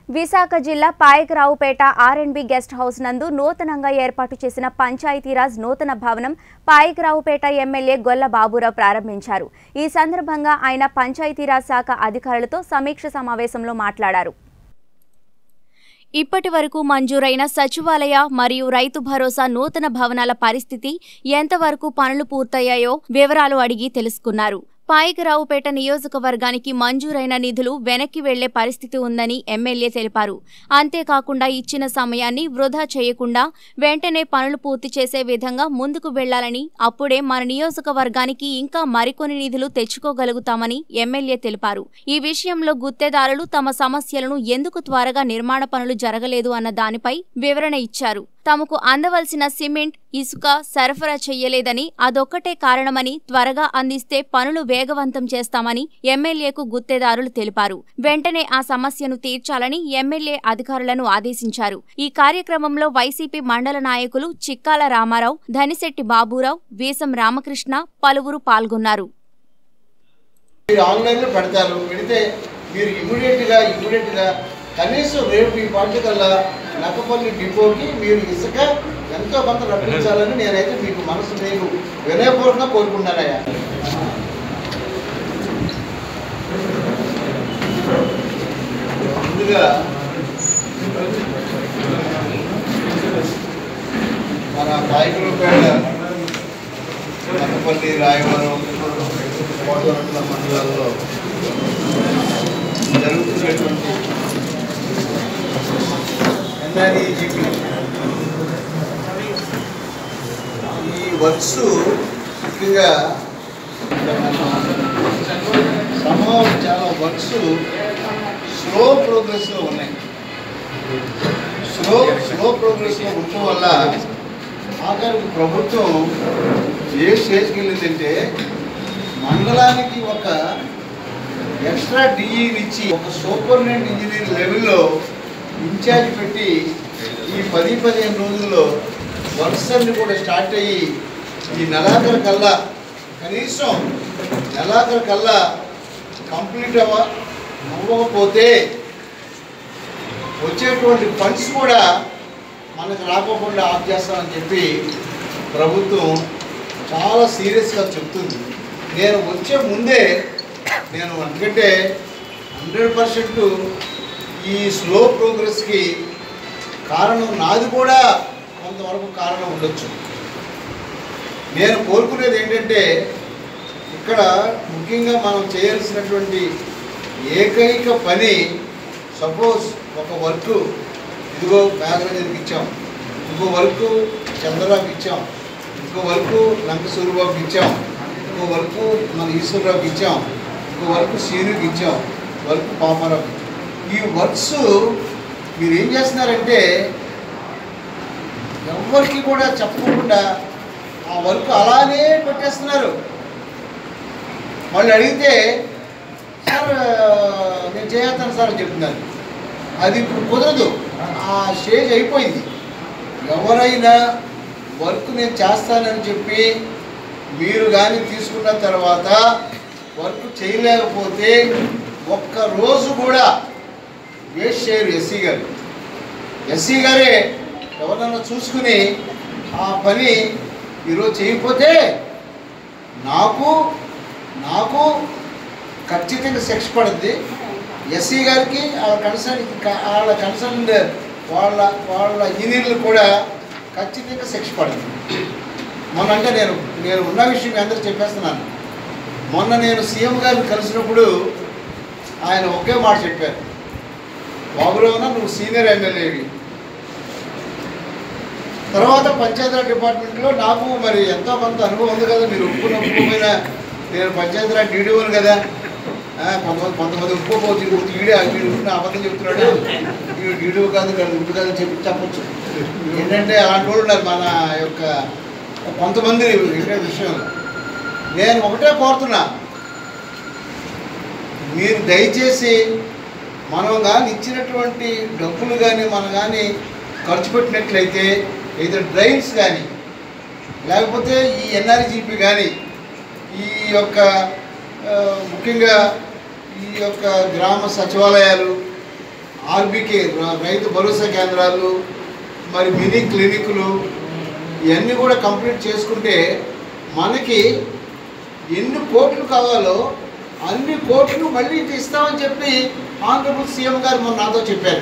విశాఖ జిల్లా పాయకరావుపేట ఆర్ఎండ్బి guest house నందు నూతనంగా ఏర్పాటు చేసిన పంచాయతీరాజ్ నూతన భవనం పాయకరావుపేట ఎమ్మెల్యే గొల్ల బాబురావు ప్రారంభించారు ఈ సందర్భంగా ఆయన పంచాయతీరాజ్ శాఖ అధికారులతో సమీక్ష సమావేశంలో మాట్లాడారు ఇప్పటి వరకు మంజూరైన సచివాలయ మరియు రైతు భరోసా నూతన భవనాల పరిస్థితి ఎంతవరకు పనులు పూర్తయ్యాయో వివరాలు అడిగి తెలుసుకున్నారు పాయకరావుపేట నియోజకవర్గానికి మంజూరైన నిధులు వెనక్కి వెళ్లే పరిస్థితి ఉందని ఎమ్మెల్యే తెలిపారు అంతేకాకుండా ఇచ్చిన సమయాన్ని వృధా చేయకుండా వెంటనే పనులు పూర్తి చేసే విధంగా ముందుకు వెళ్లాలని అప్పుడే మన నియోజకవర్గానికి ఇంకా మరికొన్ని నిధులు తెచ్చుకోగలుగుతామని ఎమ్మెల్యే తెలిపారు ఈ విషయంలో గుత్తేదారులు తమ సమస్యలను ఎందుకు త్వరగా నిర్మాణ పనులు జరగలేదు అన్న దానిపై వివరణ ఇచ్చారు తమకు అందవలసిన సిమెంట్ ఇసుక సరఫరా చెయ్యలేదని అదొక్కటే కారణమని త్వరగా అందిస్తే పనులు వేగవంతం చేస్తామని ఎమ్మెల్యేకు గుత్తేదారులు తెలిపారు వెంటనే ఆ సమస్యను తీర్చాలని ఎమ్మెల్యే అధికారులను ఆదేశించారు ఈ కార్యక్రమంలో వైసీపీ మండల నాయకులు చిక్కాల రామారావు ధనిశెట్టి బాబురావు వీసం రామకృష్ణ పలువురు పాల్గొన్నారు మీరు ఆన్లైన్లో పెడతారు పెడితే మీరు ఇమీడియట్గా ఇమీడియట్గా కనీసం రేపు ఈ పార్టీ కల్లా నక్కపల్లి డిపోకి మీరు ఇసుక ఎంతో కొంత రప్పించాలని నేనైతే మీకు మనసు మీకు వినయపూర్వకంగా కోరుకుంటానయ్యా ముందుగా మన కాయకులపేట నక్కపల్లి రాయవరం కోటవరట్ల మండలాల్లో జరుగుతున్నటువంటి ఎన్ఆర్ఈజీపీ ఈ వర్క్స్ ముఖ్యంగా సమూహం చాలా వర్క్స్ స్లో ప్రోగ్రెస్లో ఉన్నాయి స్లో స్లో ప్రోగ్రెస్లో ఉండటం వల్ల ఆఖరికి ప్రభుత్వం ఏ స్టేజ్కి వెళ్ళిందంటే మండలానికి ఒక ఎక్స్ట్రా డిఈని ఇచ్చి ఒక సూపర్నెంట్ ఇంజనీర్ లెవెల్లో ఇన్ఛార్జ్ పెట్టి ఈ పది పదిహేను రోజుల్లో వర్క్స్ అన్ని కూడా స్టార్ట్ అయ్యి ఈ నెలాఖరు కల్లా కనీసం నెలాఖరు కల్లా కంప్లీట్ అవ్వ అవ్వకపోతే వచ్చేటువంటి ఫండ్స్ కూడా మనకు రాకోకుండా ఆఫ్ చేస్తామని చెప్పి ప్రభుత్వం చాలా సీరియస్గా చెప్తుంది నేను వచ్చే ముందే నేను ఎందుకంటే హండ్రెడ్ పర్సెంట్ ఈ స్లో ప్రోగ్రెస్కి కారణం నాది కూడా కొంతవరకు కారణం ఉండొచ్చు నేను కోరుకునేది ఏంటంటే ఇక్కడ ముఖ్యంగా మనం చేయాల్సినటువంటి ఏకైక పని సపోజ్ ఒక వర్క్ ఇదిగో మేఘరాజుకి ఇచ్చాం ఇంకో వర్క్ చంద్రరావుకి ఇచ్చాం ఇంకో వర్క్ లంక సూర్యబాబుకి ఇచ్చాం ఇంకో వర్క్ మన ఈశ్వరరావుకి ఇచ్చాం ఇంకో వర్క్ శ్రీనుకి ఇచ్చాం వర్క్ పాపారావుకి ఇచ్చాం. ఈ వర్క్స్ మీరు ఏం చేస్తున్నారంటే ఎవరికి కూడా చెప్పకుండా ఆ వర్క్ అలానే పెట్టేస్తున్నారు వాళ్ళు అడిగితే సార్ నేను చేస్తాను సార్ అని చెప్తున్నారు అది ఇప్పుడు కుదరదు ఆ స్టేజ్ అయిపోయింది ఎవరైనా వర్క్ నేను చేస్తానని చెప్పి మీరు కానీ తీసుకున్న తర్వాత వర్క్ చేయలేకపోతే ఒక్క రోజు కూడా వేస్ట్ చేయరు ఎస్సీ గారు ఎస్సీ గారే ఎవరన్నా చూసుకుని ఆ పని ఈరోజు చేయకపోతే నాకు నాకు ఖచ్చితంగా శిక్ష పడుద్ది ఎస్సీ గారికి వాళ్ళ కన్సర్న్ వాళ్ళ కన్సర్న్ వాళ్ళ వాళ్ళ ఇంజనీర్లు కూడా ఖచ్చితంగా శిక్ష పడుతుంది మొన్న అంటే నేను నేను ఉన్న విషయం మీ అందరూ చెప్పేస్తున్నాను మొన్న నేను సీఎం గారిని కలిసినప్పుడు ఆయన ఒకే మాట చెప్పారు బాబురావున నువ్వు సీనియర్ ఎమ్మెల్యేవి తర్వాత పంచాయతీరాజ్ డిపార్ట్మెంట్లో నాకు మరి ఎంతో కొంత అనుభవం ఉంది కదా మీరు ఒప్పుకున్న ఒప్పుకోపోయినా నేను పంచాయతీరాజ్ డీడీఓను కదా ఆ, కొంతమంది కొంతమంది ఒప్పుకోపోవచ్చు వీడు వీడే వీడు ఊరికే అబద్ధం చెప్తున్నాడు వీడు డీడీఓ కాదు కాదు ఇప్పుడు కాదు చెప్పి చెప్పచ్చు ఏంటంటే అలాంటి వాళ్ళు ఉన్నారు మన యొక్క కొంతమంది వినే విషయంలో నేను ఒకటే కోరుతున్నా మీరు దయచేసి మనం కానీ ఇచ్చినటువంటి డబ్బులు కానీ మనం కానీ ఖర్చు పెట్టినట్లయితే ఏదో డ్రైన్స్ కానీ లేకపోతే ఈ ఎన్ఆర్జీపీ కానీ ఈ యొక్క ఆ, ముఖ్యంగా ఈ యొక్క గ్రామ సచివాలయాలు ఆర్బీకే ర- రైతు భరోసా కేంద్రాలు మరి మినీ క్లినిక్లు ఇవన్నీ కూడా కంప్లీట్ చేసుకుంటే మనకి ఎన్ని కోట్లు కావాలో అన్ని కోట్లు మళ్ళీ ఇస్తామని చెప్పి ఆంధ్రప్రదేశ్ సీఎం గారు మొన్న నాతో చెప్పారు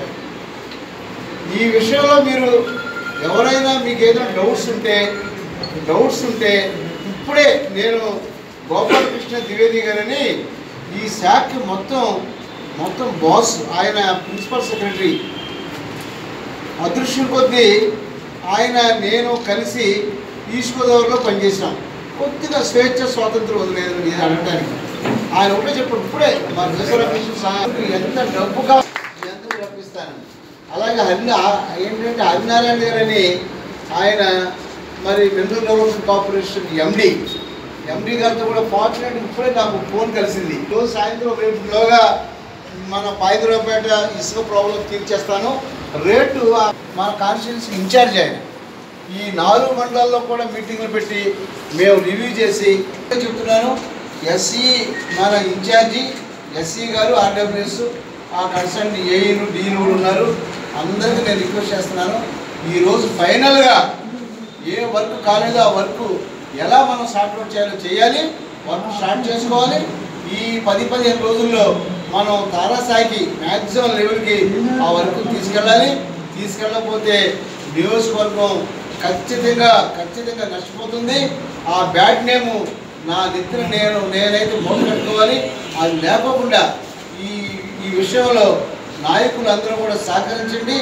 ఈ విషయంలో మీరు ఎవరైనా మీకు ఏదైనా డౌట్స్ ఉంటే డౌట్స్ ఉంటే ఇప్పుడే నేను గోపాలకృష్ణ ద్వివేది గారని ఈ శాఖ మొత్తం మొత్తం బాస్ ఆయన ప్రిన్సిపల్ సెక్రటరీ అదృశ్యం కొద్దీ ఆయన నేను కలిసి ఈస్ట్ గోదావరిలో పనిచేసాం కొద్దిగా స్వేచ్ఛ స్వాతంత్రం వదిలేదు నేను అనడానికి ఆయన ఒకటే చెప్పాడు ఇప్పుడే మా రిజర్వేషన్ సహాయం ఎంత డబ్బుగా ఎంత రప్పిస్తాను అలాగే హరి ఏంటంటే హరినారాయణ గారని ఆయన మరి mineral development corporation MD MD గారితో కూడా ఫార్చునేట్ ఇప్పుడే నాకు ఫోన్ కలిసింది రోజు సాయంత్రం రేపులోగా మన పాయదురాపేట ఇసుక ప్రాబ్లం తీర్చేస్తాను రేటు ఆ మన కాన్స్టిట్యూన్సీ ఇన్ఛార్జ్ ఆయన ఈ నాలుగు మండలాల్లో కూడా మీటింగ్లు పెట్టి మేము రివ్యూ చేసి చెప్తున్నాను ఎస్సీ మన ఇన్ఛార్జి ఎస్సీ గారు ఆర్డబ్ల్యూఎస్ ఆ కన్సర్న్ ఏఈలు డీలు కూడా ఉన్నారు అందరికీ నేను రిక్వెస్ట్ చేస్తున్నాను ఈరోజు ఫైనల్గా ఏ వర్క్ కాలేదో ఆ వర్క్ ఎలా మనం సార్ట్ అవుట్ చేయాలో చేయాలి వర్క్ స్టార్ట్ చేసుకోవాలి ఈ పది పదిహేను రోజుల్లో మనం తారాస్థాయికి మ్యాక్సిమం లెవెల్కి ఆ వర్క్ తీసుకెళ్ళాలి తీసుకెళ్ళకపోతే నియోజకవర్గం ఖచ్చితంగా ఖచ్చితంగా నష్టపోతుంది ఆ బ్యాడ్ నేమ్ నా నెత్తిన నేను నేనైతే మూట కట్టుకోవాలి అది లేకోకుండా ఈ ఈ విషయంలో నాయకులు అందరూ కూడా సహకరించండి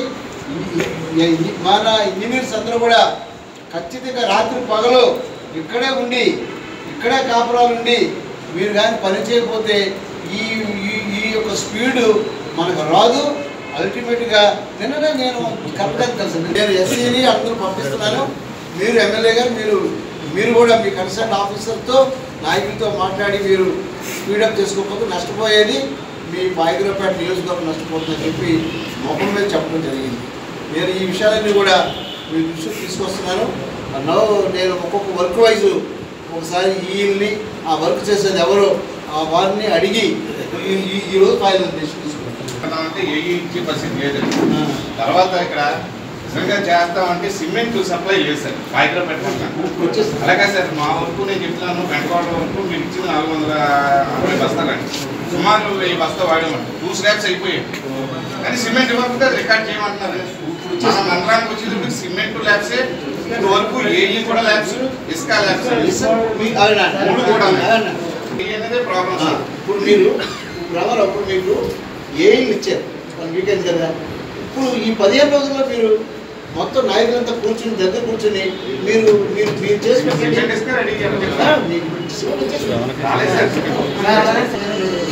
ఈ- ఈ- మన ఇంజనీర్స్ అందరూ కూడా ఖచ్చితంగా రాత్రి పగలు ఇక్కడే ఉండి ఇక్కడే కాపురాలు ఉండి మీరు కానీ పని చేయకపోతే ఈ ఈ- ఈ యొక్క స్పీడు మనకు రాదు అల్టిమేట్గా నిన్ననే నేను కరెక్ట్గా కలిసి నేను ఎస్సీని అందరూ పంపిస్తున్నాను మీరు ఎమ్మెల్యే గారు మీరు మీరు కూడా మీ కన్సర్న్ ఆఫీసర్తో నాయకులతో మాట్లాడి మీరు స్పీడప్ చేసుకోకపోతే నష్టపోయేది మీ బాయిగ్రపేట నియోజకవర్గం నష్టపోతుందని చెప్పి మొహం మీద చెప్పడం జరిగింది నేను ఈ విషయాలన్నీ కూడా మీ దృష్టికి తీసుకొస్తున్నాను నో నేను ఒక్కొక్క వర్క్ వైజ్ ఒకసారి వీళ్ళని ఆ వర్క్ చేసేది ఎవరో ఆ వారిని అడిగి ఈ- ఈ- ఈ రోజు ఫైనల్ డెసిషన్ తీసుకుంటాను అంటే ఏ ఇచ్చే పరిస్థితి లేదు తర్వాత ఇక్కడ నిజంగా చేస్తామంటే సిమెంట్ సప్లై చేశారు హైదరాబాద్ పెట్టకుండా వచ్చేసి అలాగే సార్ మా వరకు నేను చెప్తున్నాను బెంటవాడ వరకు మీరు ఇచ్చిన నాలుగు వందల అరవై బస్తాలండి సుమారు వెయ్యి బస్తా వాడామండి టూ స్లాబ్స్ అయిపోయాయి కానీ సిమెంట్ వరకు రికార్డ్ చేయమంటున్నారు మన మండలానికి వచ్చేటప్పుడు సిమెంట్ ల్యాబ్సే ఇప్పుడు వరకు ఏఈ కూడా ల్యాబ్స్ ఇసుక ల్యాబ్స్ మీ- అవునా? మూడు కూడా అవునా? ఏ అనేది ప్రాబ్లం ఆ, సార్ ఇప్పుడు మీరు బ్రదర్ అప్పుడు మీకు ఏం ఇచ్చారు మన వీకెండ్ కదా ఇప్పుడు ఈ పదిహేను రోజుల్లో మీరు మొత్తం నాయకులంతా కూర్చుని దగ్గర కూర్చుని మీరు మీరు మీరు చేసి సిమెంట్ పెట్టండి ఇసుక రెడీ చేయాలి ఆ, మీకు సిమెంట్ ఇచ్చేసి పెట్టండి. రాలేదు sir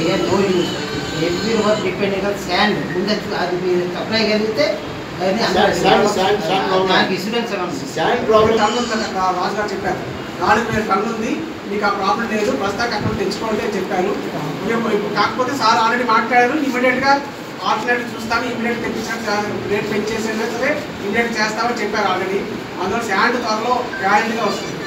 every work depend sand ముందు అది మీరు సప్లై కలిగితే అది Sand, sand, sand, sand problem. దానికి ఇన్సూరెన్స్ ఏమన్నా శాండ్ ప్రాబ్లం టన్ను ఉందని అక్కడ రాజు గారు చెప్పారు నాలుగు వేల టన్ను ఉంది మీకు ఆ ప్రాబ్లం లేదు బస్తాకి అక్కడ తెచ్చుకోండి అని చెప్పారు మేము ఇప్పుడు కాకపోతే సార్ ఆల్రెడీ మాట్లాడారు ఇమీడియట్ గా ఆల్టర్నేటివ్ చూస్తాను ఇమీడియట్ తెప్పించాను రేట్ పెంచేసైనా సరే ఇమీడియట్ చేస్తామని చెప్పారు ఆల్రెడీ అందులో శాండ్ త్వరలో గ్యారెంటీగా వస్తుంది